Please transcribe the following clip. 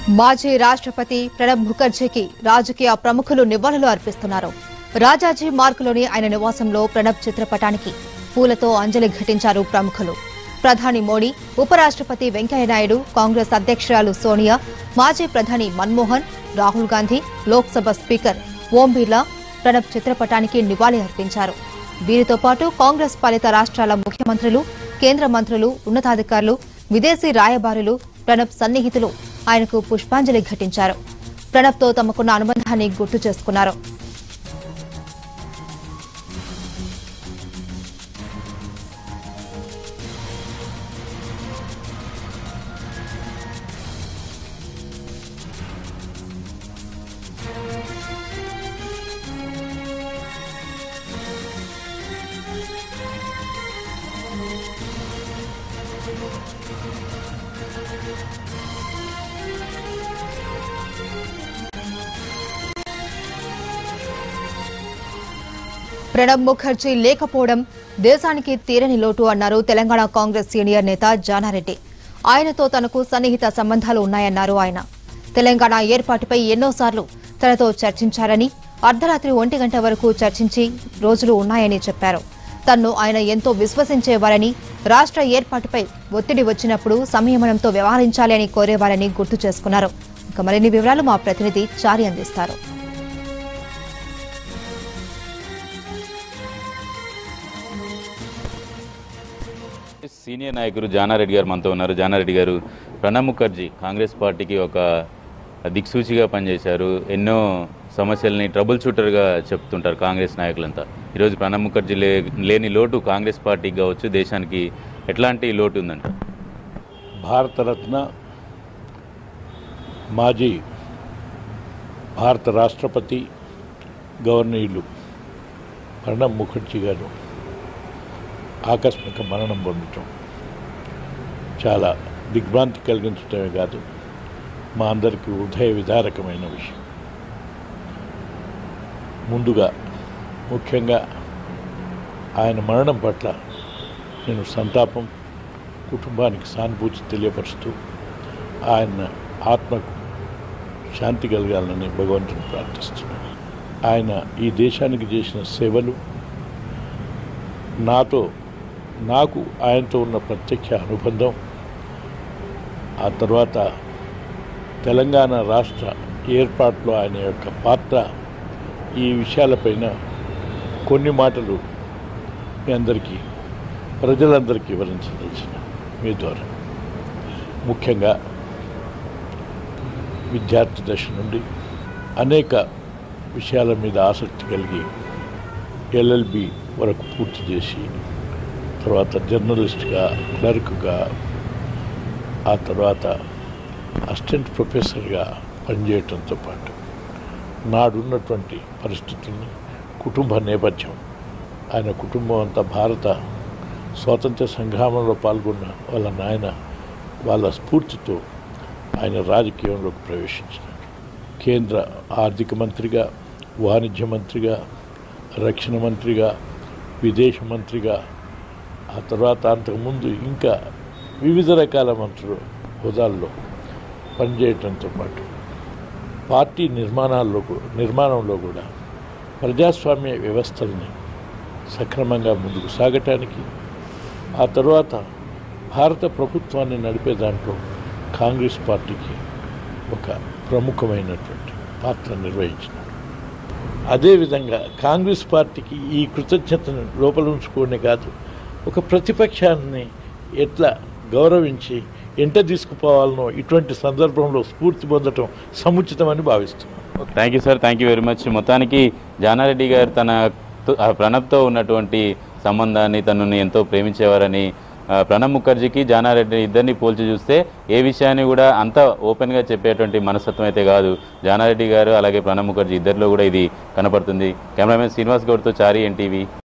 మాజీ రాష్ట్రపతి ప్రణబ్ ముఖర్జీకి రాజకీయ ప్రముఖులు నివాళులు అర్పిస్తున్నారు రాజాజీ మార్కులోని ఆయన నివాసంలో ప్రణబ్ చిత్రపటానికి పూలతో అంజలి ఘటించారు ప్రముఖులు ప్రధాని మోడీ ఉపరాష్ట్రపతి వెంకయ్యనాయుడు కాంగ్రెస్ అధ్యక్షురాలు సోనియా మాజీ ప్రధాని మన్మోహన్ రాహుల్ గాంధీ లోక్సభ స్పీకర్ ఓం బిర్లా ప్రణబ్ చిత్రపటానికి నివాళి అర్పించారు వీరితో పాటు కాంగ్రెస్ పాలిత రాష్ట్రాల ముఖ్యమంత్రులు కేంద్ర మంత్రులు ఉన్నతాధికారులు విదేశీ రాయబారులు ప్రణబ్ సన్నిహితులు ఆయనకు పుష్పాంజలి ఘటించారు ప్రణబ్తో తమకున్న అనుబంధాన్ని గుర్తు చేసుకున్నారు ప్రణబ్ ముఖర్జీ లేకపోవడం దేశానికి తీరని లోటు అన్నారు తెలంగాణ కాంగ్రెస్ సీనియర్ నేత జానారెడ్డి ఆయనతో తనకు సన్నిహిత సంబంధాలు ఉన్నాయన్నారు ఆయన తెలంగాణ ఏర్పాటుపై ఎన్నోసార్లు తనతో చర్చించారని అర్ధరాత్రి ఒంటి గంట వరకు చర్చించి రోజులు ఉన్నాయని చెప్పారు తన్ను ఆయన ఎంతో విశ్వసించేవారని రాష్ట్ర ఏర్పాటుపై ఒత్తిడి వచ్చినప్పుడు సంయమనంతో వ్యవహరించాలి అని కోరేవారని గుర్తు చేసుకున్నారు ఇక మరిన్ని వివరాలు మా ప్రతినిధి చారి అందిస్తారు సీనియర్ నాయకులు జానారెడ్డి గారు మనతో ఉన్నారు జానారెడ్డి గారు ప్రణబ్ ముఖర్జీ కాంగ్రెస్ పార్టీకి ఒక దిక్సూచిగా పనిచేశారు ఎన్నో సమస్యల్ని ట్రబుల్ షూటర్గా చెప్తుంటారు కాంగ్రెస్ నాయకులంతా ఈరోజు ప్రణబ్ ముఖర్జీ లే లేని లోటు కాంగ్రెస్ పార్టీకి కావచ్చు దేశానికి ఎట్లాంటి లోటు ఉందంట భారతరత్న మాజీ భారత రాష్ట్రపతి గవర్నీయులు ప్రణబ్ ముఖర్జీ గారు ఆకస్మిక మరణం పొందటం చాలా దిగ్భ్రాంతి కలిగించడమే కాదు మా అందరికీ హృదయ విదారకమైన విషయం ముందుగా ముఖ్యంగా ఆయన మరణం పట్ల నేను సంతాపం కుటుంబానికి సానుభూతి తెలియపరుస్తూ ఆయన ఆత్మకు శాంతి కలగాలని భగవంతుని ప్రార్థిస్తున్నాను ఆయన ఈ దేశానికి చేసిన సేవలు నాతో నాకు ఆయనతో ఉన్న ప్రత్యక్ష అనుబంధం ఆ తర్వాత తెలంగాణ రాష్ట్ర ఏర్పాటులో ఆయన యొక్క పాత్ర ఈ విషయాలపైన కొన్ని మాటలు మీ అందరికీ ప్రజలందరికీ వివరించదలిచిన మీ ద్వారా ముఖ్యంగా విద్యార్థి దశ నుండి అనేక విషయాల మీద ఆసక్తి కలిగి ఎల్ఎల్బి వరకు పూర్తి చేసి తర్వాత జర్నలిస్ట్గా క్లర్క్గా ఆ తర్వాత అసిస్టెంట్ ప్రొఫెసర్గా పనిచేయటంతో పాటు నాడున్నటువంటి పరిస్థితుల్ని కుటుంబ నేపథ్యం ఆయన కుటుంబం అంతా భారత స్వాతంత్ర సంగ్రామంలో పాల్గొన్న వాళ్ళ నాయన వాళ్ళ స్ఫూర్తితో ఆయన రాజకీయంలోకి ప్రవేశించినాడు కేంద్ర ఆర్థిక మంత్రిగా వాణిజ్య మంత్రిగా రక్షణ మంత్రిగా విదేశ మంత్రిగా ఆ తర్వాత అంతకుముందు ఇంకా వివిధ రకాల మంత్రులు హోదాల్లో పనిచేయటంతో పాటు పార్టీ నిర్మాణాల్లో కూ- నిర్మాణంలో కూడా ప్రజాస్వామ్య వ్యవస్థల్ని సక్రమంగా ముందుకు సాగటానికి ఆ తర్వాత భారత ప్రభుత్వాన్ని నడిపే దాంట్లో కాంగ్రెస్ పార్టీకి ఒక ప్రముఖమైనటువంటి పాత్ర నిర్వహించినాడు అదేవిధంగా కాంగ్రెస్ పార్టీకి ఈ కృతజ్ఞతను లోపల ఉంచుకోనే కాదు ఒక ప్రతిపక్షాన్ని ఎట్లా గౌరవించి ఎంట తీసుకుపోవాలనో ఇటువంటి సందర్భంలో స్ఫూర్తి పొందటం సముచితమని భావిస్తున్నాను thank you sir thank you very much మొత్తానికి జానారెడ్డి గారు తన ఆ ప్రణబ్తో ఉన్నటువంటి సంబంధాన్ని తనని ఎంతో ప్రేమించేవారని ఆ, ప్రణబ్ ముఖర్జీకి జానారెడ్డి ఇద్దరిని పోల్చి చూస్తే ఏ విషయాన్ని కూడా అంత ఓపెన్గా చెప్పేటువంటి మనస్తత్వం అయితే కాదు జానారెడ్డి గారు అలాగే ప్రణబ్ ముఖర్జీ ఇద్దరిలో కూడా ఇది కనపడుతుంది కెమెరామెన్ శ్రీనివాస్ గౌడ్తో చారి ఎన్టీవీ